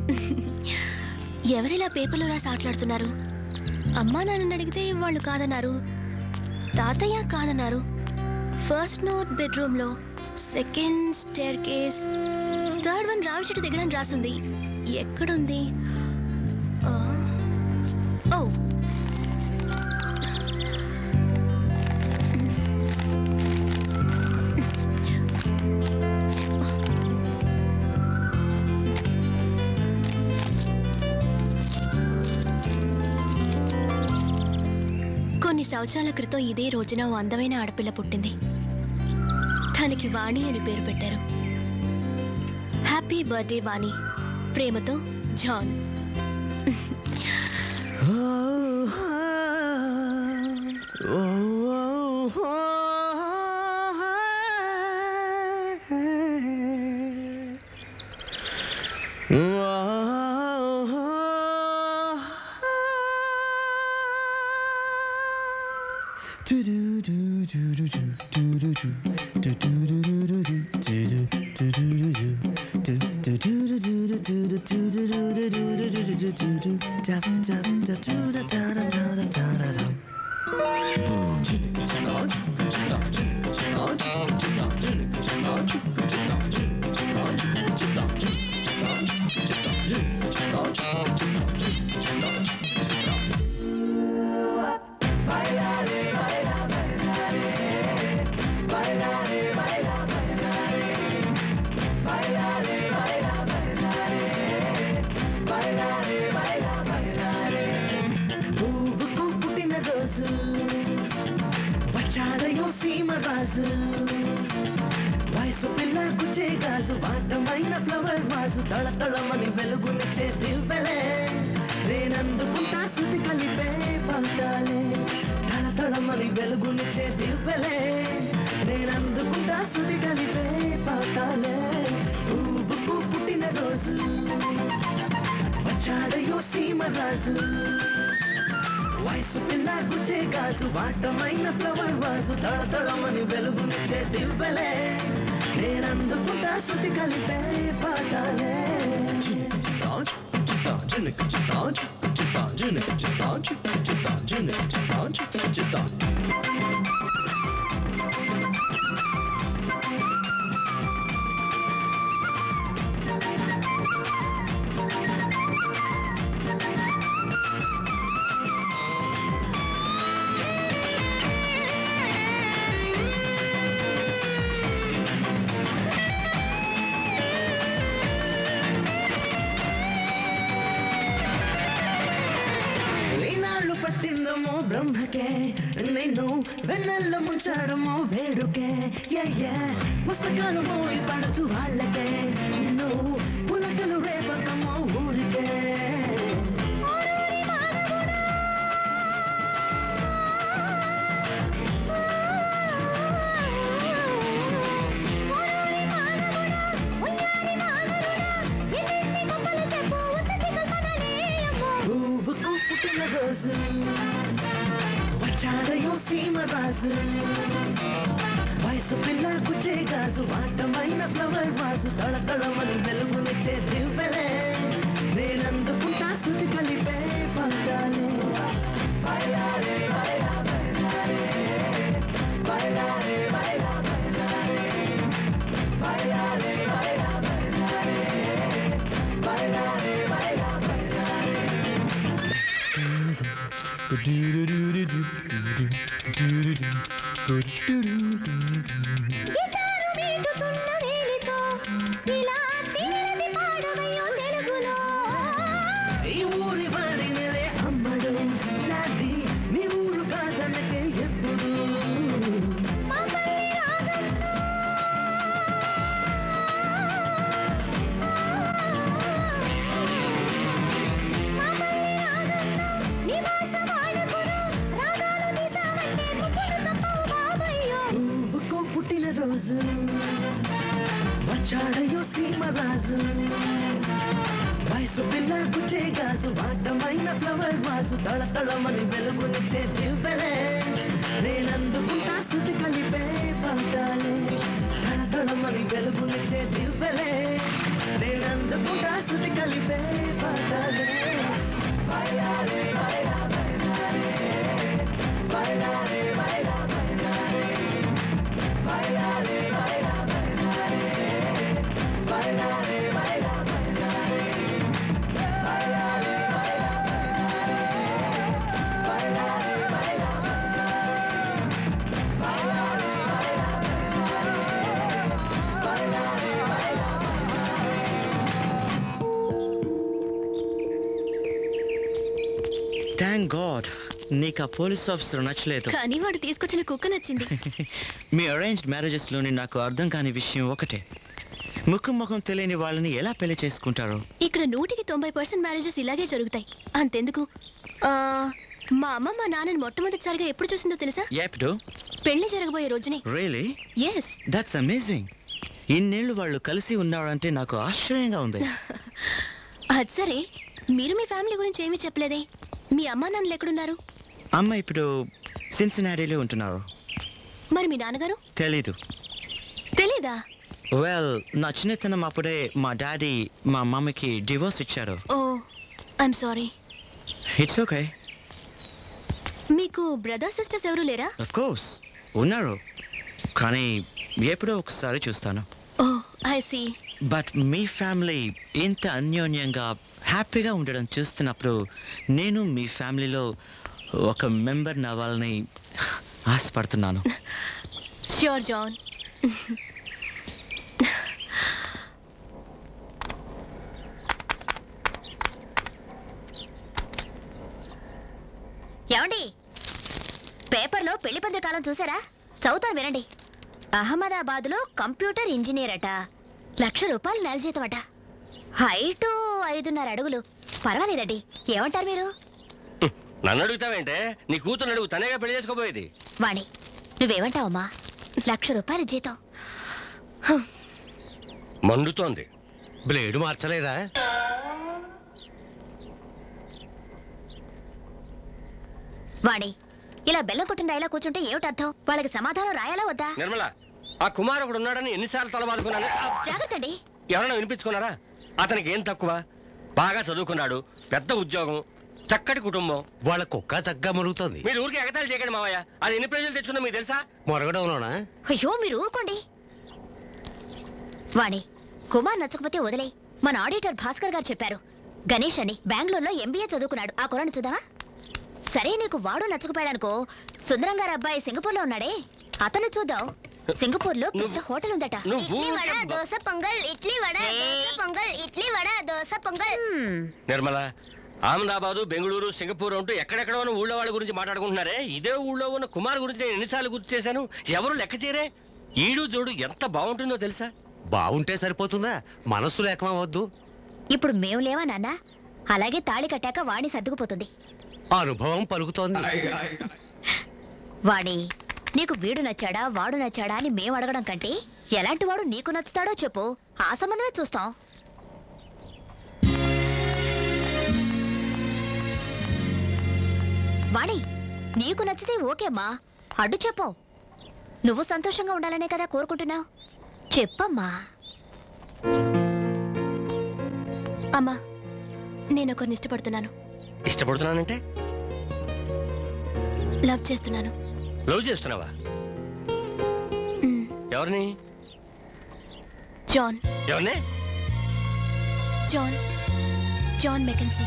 ఎవరిలా పేపర్లో రాసి ఆటలాడుతున్నారు అమ్మా నాన్నని అడిగితే వాళ్ళు కాదన్నారు తాతయ్య కాదన్నారు ఫస్ట్ నోట్ బెడ్రూమ్లో second staircase third one రావి చెట్టు దగ్గర అని రాసింది ఎక్కడుంది ఆ, ఓ కొన్ని సంవత్సరాల క్రితం ఇదే రోజున ఓ అందమైన ఆడపిల్ల పుట్టింది తనకి వాణి అని పేరు పెట్టారు హ్యాపీ బర్త్డే వాణి ప్రేమతో జాన్ పువ్వుకు పుట్టిన రోజు వచ్చాడయో సీమ రాజు వయసు పిల్లకు చేగాజు వాటమైన ఫ్లవర్ వాజు తళతళమని వెలుగునిచ్చే దివ్వెలే నేనందుకుంటా శృతి కలిపే పంటాలే తళతళమని వెలుగునిచ్చే దివ్వెలే నేనందుకుంటా శృతి కలిపే పంటాలే పువ్వుకు పుట్టిన రోజు వచ్చాడయో సీమ రాజు వయసు పిల్ల గుచ్చే కాసు వాటమైన ఫ్లవర్ వాసు తడతడమని వెలుగునిచ్చే దివ్వెలే నేనందుకుంటా శృతి కలిపే పాటాలే ఈనాళ్ళు పట్టిందమో బ్రహ్మకే నిన్ను వెన్నెల్ల ముంచాడమో వేడుకే యయ్యా పుస్తకాలు మోయి పడచు వాళ్ళకే నిన్ను పులకలు రేపకమో ఊరికే పువ్వుకు పుట్టిన రోజు వచ్చాడయో సీమ రాజు వయసు పిల్లకు చేగాజు వాటమైన ఫ్లవర్ వాజు తళతళమని వెలుగునిచ్చే దివ్వెలే నేనందుకుంటా శృతి కలిపే పండాలే బయలారే బయలా బయలారే బయలారే బయలా బయలారే బయలారే బయలా బయలారే బయలారే బయలా బయలారే ఈ ఊరి వాడినిలే అమ్మడు నాది నీ ఊరు కాదనకే ఎప్పుడు పువ్వుకు పుట్టిన రోజు వచ్చాడయో సీమ రాజు వయసు పిల్లకు చేగాసు వాటమైన ఫ్లవర్ వాసు తళతళమని వెలుగునిచ్చే దివ్వెలే నేనందుకుంటా శృతి కలిపే పంటాలే తళతళమని వెలుగునిచ్చే దివ్వెలే నేనందుకుంటా శృతి కలిపే థ్యాంక్ గాడ్ నీకు ఆ పోలీస్ ఆఫీసర్ నచ్చలేదు కానీ వాడు తీసుకొచ్చిన కుక్క నచ్చింది మీ అరేంజ్డ్ మ్యారేజెస్లోని నాకు అర్థం కాని విషయం ఒకటే ముఖం ముఖం తెలియని వాళ్ళని ఎలా పెళ్లి చేసుకుంటారు ఇక్కడ నూటికి తొంభై పర్సెంట్ మ్యారేజెస్ ఇలాగే జరుగుతాయి అంతెందుకు ఆ, మా అమ్మ మా నాన్నని మొట్టమొదటిసారిగా ఎప్పుడు చూసిందో తెలుసా ఎప్పుడు పెళ్లి జరగబోయే రోజునే రియలీ ఎస్ దట్స్ అమేజింగ్ ఇన్నేళ్ళు వాళ్ళు కలిసి ఉన్నారంటే నాకు ఆశ్చర్యంగా ఉంది అది సరే మీరు మీ ఫ్యామిలీ గురించి ఏమీ చెప్పలేదే మీ అమ్మా నాన్నలు ఎక్కడున్నారు అమ్మ ఇప్పుడు సిన్సినాడీలో ఉంటున్నారు మరి మీ నాన్నగారు తెలీదు తెలీదా వెల్ నా చిన్నతనం అప్పుడే మా డాడీ మా మమ్మీకి డివోర్స్ ఇచ్చారు oh I'm sorry it's okay మీకు బ్రదర్ సిస్టర్స్ ఎవరు లేరా అఫ్ కోర్స్ ఉన్నారు కానీ ఎప్పుడో ఒకసారి చూస్తాను ఓ ఐ సీ బట్ మీ ఫ్యామిలీ ఇంత అన్యోన్యంగా హ్యాపీగా ఉండడం చూస్తున్నప్పుడు నేను మీ ఫ్యామిలీలో ఒక మెంబర్ అవ్వాలని ఆశపడుతున్నాను ష్యూర్ జాన్ ఏమండి పేపర్లో పెళ్లి పందిరి కాలం చూసారా చదువుతాను వినండి అహ్మదాబాద్లో కంప్యూటర్ ఇంజనీర్ అట లక్ష రూపాయలు నెల జీతం అట హైటు ఐదున్నర అడుగులు పర్వాలేదండి ఏమంటారు మీరు నన్ను అడుగుతావేంటే నీ కూతురు అడుగు తనేగా పెళ్లి చేసుకోబోయేది వాణి నువ్వేమంటావమ్మా లక్ష రూపాయల జీతం మండుతోంది బ్లేడు మార్చలేదా వాణి ఇలా బెల్లం కొట్టిన ఇలా కూర్చుంటే ఏమిటి అర్థం వాళ్ళకి సమాధానం రాయాలా వద్దా నిర్మల ఆ కుమార్ ఒకడు ఉన్నాడని ఎన్నిసార్లు తలబాదుకున్నాను జాగ్రత్త అండి ఎవరైనా వినిపించుకున్నారా అతనికి ఏం తక్కువ బాగా చదువుకున్నాడు పెద్ద ఉద్యోగం చక్కటి కుటుంబం వాళ్ళ కుక్క చక్కగా మురుగుతోంది మీరు ఊరికి ఎగతాళి చేయకండి మావయ్య అది ఎన్ని ప్రజలు తెచ్చుకుందో మీకు తెలుసా మొరగడంలోనా అయ్యో మీరు ఊరుకోండి వాణి కుమార్ నచ్చకపోతే వదిలే మన ఆడిటర్ భాస్కర్ గారు చెప్పారు గణేష్ అని బెంగళూరులో ఎంబీఏ చదువుకున్నాడు ఆ కురాన్ని చూద్దామా సరే నీకు వాడు నచ్చకపోయాడనుకో సుందరం గారు అబ్బాయి సింగపూర్ లో ఉన్నాడే అతను చూద్దాం సింగపూర్ లో పెద్ద నువ్వు- హోటల్ ఉందట నువ్వు ఇడ్లీ వడ ఊరికే బ- దోశ పొంగల్ ఇడ్లీ వడ దోశ పొంగల్ ఇడ్లీ వడ దోశ పొంగల్ నిర్మల అహ్మదాబాదు బెంగళూరు సింగపూర్ అంటూ ఎక్కడెక్కడో ఉన్న ఊళ్ళో వాళ్ళ గురించి మాట్లాడుకుంటున్నారే ఇదే ఊళ్ళో ఉన్న కుమార్ గురించి నేను ఎన్నిసార్లు గుర్తు చేశాను ఎవరు లెక్క చేరే ఈడు జోడు ఎంత బాగుంటుందో తెలుసా బాగుంటే సరిపోతుందా మనస్సు లేకమవద్దు ఇప్పుడు మేము లేవా నాన్న అలాగే తాళి కట్టాక వాణి సర్దుకుపోతుంది అనుభవం పలుకుతోంది వాణి నీకు వీడు నచ్చాడా వాడు నచ్చాడా అని మేము అడగడం కంటే ఎలాంటి వాడు నీకు నచ్చుతాడో చెప్పు ఆ సంబంధమే చూస్తాం వాణి నీకు నచ్చితే ఓకేమ్మా అడ్డు చెప్పు నువ్వు సంతోషంగా ఉండాలనే కదా కోరుకుంటున్నావు చెప్పమ్మా అమ్మా నేను ఒకరిని ఇష్టపడుతున్నాను ఇష్టపడుతున్నానంటే లవ్ చేస్తున్నాను లవ్ చేస్తున్నావా మ్, ఎవరిని జాన్ ఎవరిని John John McKenzie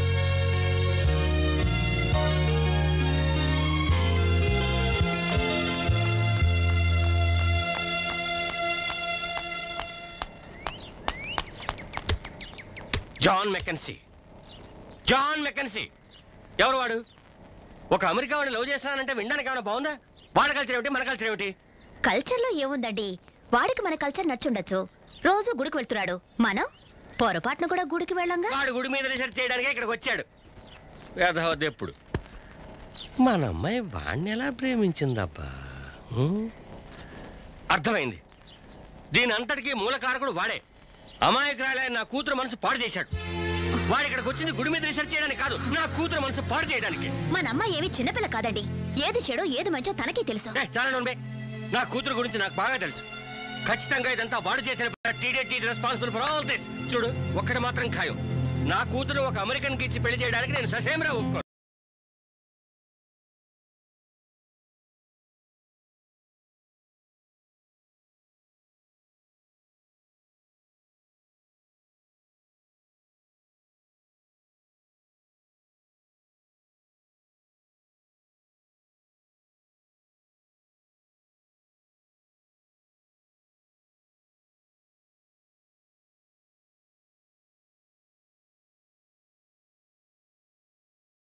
John McKenzie John McKenzie ఎవరు వాడు ఒక అమెరికా వాడిని లవ్ చేస్తున్నానంటే వినడానికి ఏమైనా బాగుందా వాడి కల్చర్ ఏమిటి మన కల్చర్ ఏమిటి కల్చర్లో ఏముందండి వాడికి మన కల్చర్ నచ్చుండొచ్చు రోజు గుడికి వెళ్తున్నాడు మనం పొరపాటును కూడా గుడికి వెళ్ళంగా వాడు గుడి మీద రీసెర్చ్ చేయడానికి ఇక్కడికి వచ్చాడు వేదవద్దెప్పుడు మన అమ్మాయి వాడిని ఎలా ప్రేమించిందబ్బా హ్మ్? అర్థమైంది దీని అంతటికీ మూల కారకుడు వాడే అమాయకురాలైన నా కూతురు మనసు పాడు చేశాడు వాడు ఇక్కడికి వచ్చింది గుడి మీద రీసెర్చ్ చేయడానికి కాదు నా కూతురు మనసు పాడు చేయడానికి మన అమ్మ ఏమి చిన్నపిల్ల కాదండి ఏది చెడో ఏది మంచో తనకే తెలుసు ఏ, చాలా నోన్బే నా కూతురు గురించి నాకు బాగా తెలుసు ఖచ్చితంగా ఇదంతా వాడు చేసిన TDT responsible for all this చూడు ఒక్కటి మాత్రం ఖాయం నా కూతురు ఒక అమెరికన్ కి ఇచ్చి పెళ్లి చేయడానికి నేను ససేమరా ఒప్పుకోను